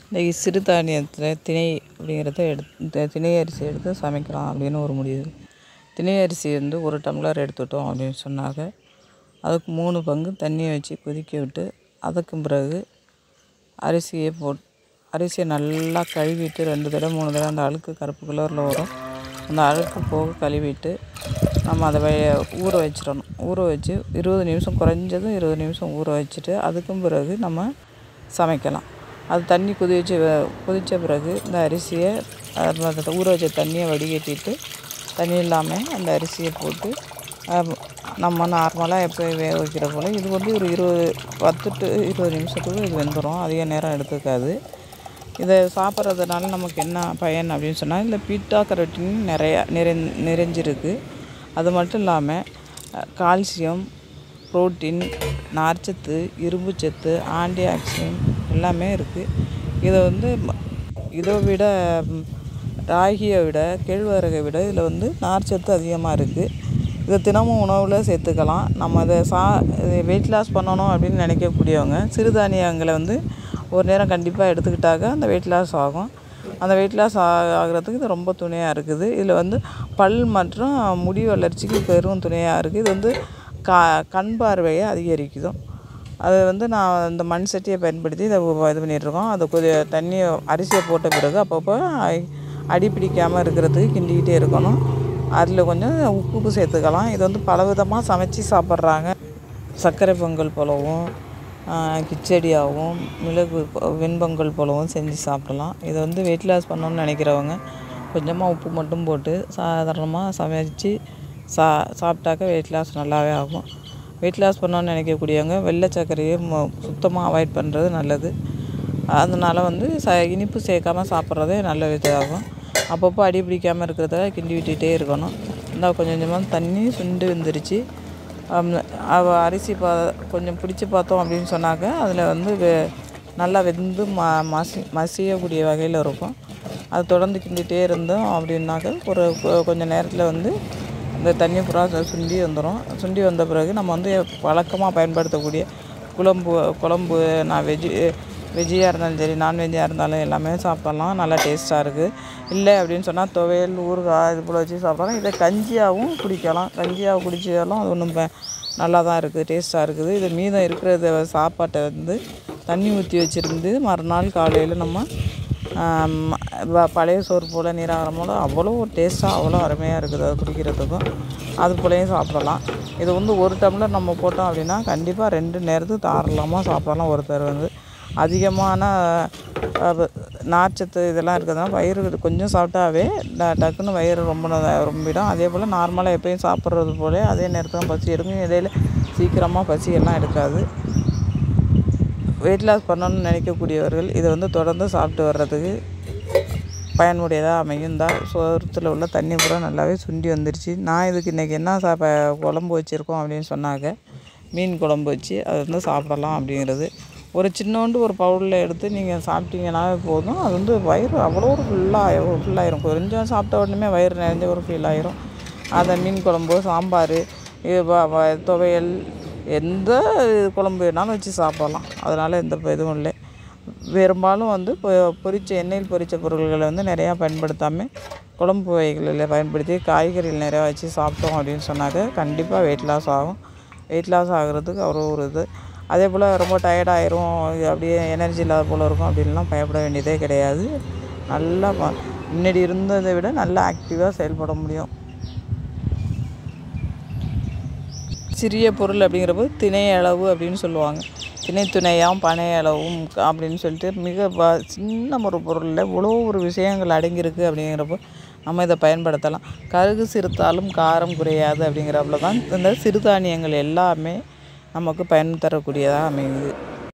இன்றைக்கி சிறுதானியத்தில் திணை அப்படிங்கிறத எடுத்து திணை அரிசி எடுத்து சமைக்கலாம் அப்படின்னு ஒரு முடிவு திணை அரிசி வந்து ஒரு டம்ளர் எடுத்துட்டோம் அப்படின்னு சொன்னாக்க அதுக்கு மூணு பங்கு தண்ணியை வச்சு கொதிக்க விட்டு அதுக்கும் பிறகு அரிசியை போட் அரிசியை நல்லா கழுவிட்டு ரெண்டு தடவை மூணு தடவை அந்த அழுக்கு கருப்பு கலரில் வரும் அந்த அழுக்கு போக கழுவிட்டு நம்ம அதை வே ஊற வச்சிடணும் ஊற வச்சு இருபது நிமிஷம் குறைஞ்சது இருபது நிமிஷம் ஊற வச்சுட்டு அதுக்கும் பிறகு நம்ம சமைக்கலாம் அது தண்ணி கொதிச்சு கொதித்த பிறகு இந்த அரிசியை அந்த ஊற வச்ச தண்ணியை வடிகட்டிட்டு தண்ணி இல்லாமல் அந்த அரிசியை போட்டு நம்ம நார்மலாக எப்போ வேக வைக்கிற போல் இது வந்து ஒரு இருபது பத்து டு இருபது நிமிஷத்துக்கு இது வெந்துடும் அதிக நேரம் எடுத்துக்காது இதை சாப்பிட்றதுனால நமக்கு என்ன பயன் அப்படின்னு சொன்னால் இதில் பீட்டா கரோட்டின் நிறையா நிறை நிறைஞ்சிருக்கு அது மட்டும் இல்லாமல் கால்சியம் புரோட்டீன் நார்ச்சத்து இரும்புச்சத்து ஆன்டி ஆக்சிடென்ட் எல்லாமே இருக்குது இதை வந்து இதை விட ராகியை விட கேழ்வரகை விட இதில் வந்து நார்ச்சத்து அதிகமாக இருக்குது இதை தினமும் உணவில் சேர்த்துக்கலாம் நம்ம இதை சா வெயிட் லாஸ் பண்ணணும் அப்படின்னு நினைக்கக்கூடியவங்க சிறுதானியங்களை வந்து ஒரு நேரம் கண்டிப்பாக எடுத்துக்கிட்டாக்க அந்த வெயிட் லாஸ் ஆகும் அந்த வெயிட் லாஸ் ஆகிறதுக்கு இது ரொம்ப துணையாக இருக்குது இதில் வந்து பல் மற்றும் முடி வளர்ச்சிக்கு பெரும் துணையாக இருக்குது இது வந்து கா கண் பார்வையை அதிகரிக்குதும் அது வந்து நான் இந்த மண் சட்டியை பயன்படுத்தி இதை இது பண்ணிகிட்ருக்கோம் அதை கொதி தண்ணி அரிசியை போட்ட பிறகு அப்பப்போ அடி பிடிக்காமல் இருக்கிறதுக்கு கிண்டிக்கிட்டே இருக்கணும் அதில் கொஞ்சம் உப்பு சேர்த்துக்கலாம் இது வந்து பலவிதமாக சமைச்சி சாப்பிட்றாங்க சர்க்கரை பொங்கல் போலவும் கிச்சடியாகவும் மிளகு வெண்பொங்கல் போலவும் செஞ்சு சாப்பிடலாம் இதை வந்து வெயிட் லாஸ் பண்ணணும்னு நினைக்கிறவங்க கொஞ்சமாக உப்பு மட்டும் போட்டு சாதாரணமாக சமைச்சு சா சாப்பிட்டாக்க வெயிட் லாஸ் நல்லாவே ஆகும் வெயிட் லாஸ் பண்ணணும்னு நினைக்கக்கூடியவங்க வெள்ளை சர்க்கரையை சுத்தமாக அவாய்ட் பண்ணுறது நல்லது அதனால் வந்து ச இனிப்பு சேர்க்காமல் சாப்பிட்றதே நல்ல இதாகும் அப்பப்போ அடி பிடிக்காமல் இருக்கிறதுக்காக கிண்டி விட்டுகிட்டே இருக்கணும் இந்த கொஞ்சம் கொஞ்சமாக தண்ணி சுண்டு வந்துருச்சு அரிசி பா கொஞ்சம் பிடிச்சி பார்த்தோம் அப்படின்னு சொன்னாக்க அதில் வந்து வெ நல்லா வெந்து ம மசி மசியக்கூடிய வகையில் இருக்கும் அது தொடர்ந்து கிண்டிகிட்டே இருந்தோம் அப்படின்னாக்க ஒரு கொஞ்சம் நேரத்தில் வந்து இந்த தண்ணி பூரா சுண்டி வந்துடும் சுண்டி வந்த பிறகு நம்ம வந்து வழக்கமாக பயன்படுத்தக்கூடிய குழம்பு குழம்பு நான் வெஜ்ஜி வெஜ்ஜியாக இருந்தாலும் சரி நான்வெஜ்ஜாக இருந்தாலும் எல்லாமே சாப்பிட்லாம் நல்லா டேஸ்ட்டாக இருக்குது இல்லை அப்படின்னு சொன்னால் துவையல் ஊறுகாய் இது போல் வச்சு சாப்பிட்லாம் இதை கஞ்சியாகவும் குடிக்கலாம் கஞ்சியாக குடித்தாலும் அது ஒன்றும் நல்லா தான் இருக்குது டேஸ்ட்டாக இருக்குது இது மீதம் இருக்கிறத சாப்பாட்டை வந்து தண்ணி ஊற்றி வச்சுருந்து மறுநாள் காலையில் நம்ம பழைய சோறு போல் நீராகாரம் போல் அவ்வளோ டேஸ்ட்டாக அவ்வளோ அருமையாக இருக்குது அது குடிக்கிறதுக்கும் அது போலையும் சாப்பிடலாம் இது வந்து ஒரு டம்ளர் நம்ம போட்டோம் அப்படின்னா கண்டிப்பாக ரெண்டு நேரத்துக்கு தாராளமாக சாப்பிடலாம் ஒருத்தர் வந்து அதிகமான நார்ச்சத்து இதெல்லாம் இருக்கிறதுனால வயிறு கொஞ்சம் சாப்பிட்டாவே டக்குன்னு வயிறு ரொம்ப ரொம்பிடும் அதே போல் நார்மலாக எப்பயும் சாப்பிட்றது போல அதே நேரத்தில் பசி எடுக்கும் இடையில சீக்கிரமாக பசி எல்லாம் எடுக்காது வெயிட் லாஸ் பண்ணணும்னு நினைக்கக்கூடியவர்கள் இதை வந்து தொடர்ந்து சாப்பிட்டு வர்றதுக்கு பயனுடையதாக அமையும் தான் சோரத்தில் உள்ள தண்ணி பூரா நல்லாவே சுண்டி வந்துருச்சு நான் இதுக்கு இன்றைக்கி என்ன சாப்ப குழம்பு வச்சுருக்கோம் அப்படின்னு சொன்னாக்க மீன் குழம்பு வச்சு அது வந்து சாப்பிடலாம் அப்படிங்கிறது ஒரு சின்னோண்டு ஒரு பவுலில் எடுத்து நீங்கள் சாப்பிட்டீங்கன்னாவே போதும் அது வந்து வயிறு அவ்வளோ ஒரு ஃபுல்லாக ஃபுல்லாயிரும் கொஞ்சம் சாப்பிட்ட உடனே வயிறு நிறைஞ்ச ஒரு ஃபீல் ஆயிரும் அதை மீன் குழம்பு சாம்பார் துவையல் எந்த குழம்பு வேணாலும் வச்சு சாப்பிடலாம் அதனால் எந்த இதுவும் இல்லை பெரும்பாலும் வந்து பொ பொரித்த எண்ணெயில் பொரித்த பொருள்களை வந்து நிறையா பயன்படுத்தாமல் குழம்பு வகைகளில் பயன்படுத்தி காய்கறிகள் நிறையா வச்சு சாப்பிட்டோம் அப்படின்னு சொன்னாக்க கண்டிப்பாக வெயிட் லாஸ் ஆகும் வெயிட் லாஸ் ஆகிறதுக்கு அவ்வளோ ஒரு இது அதே போல் ரொம்ப டயர்டாயிரும் அப்படியே எனர்ஜி இல்லாத போல் இருக்கும் அப்படின்லாம் பயப்பட வேண்டியதே கிடையாது நல்லா முன்னாடி இருந்ததை விட நல்லா ஆக்டிவாக செயல்பட முடியும் சிறிய பொருள் அப்படிங்கிறப்போ திணை அளவு அப்படின்னு சொல்லுவாங்க திணை துணையாம் பனை அளவும் அப்படின்னு சொல்லிட்டு மிக வ சின்ன ஒரு பொருளில் இவ்வளோ ஒரு விஷயங்கள் அடங்கியிருக்கு அப்படிங்கிறப்போ நம்ம இதை பயன்படுத்தலாம் கருகு சிறுத்தாலும் காரம் குறையாது அப்படிங்கிறப்பல தான் இந்த சிறுதானியங்கள் எல்லாமே நமக்கு பயன் தரக்கூடியதாக அமையுது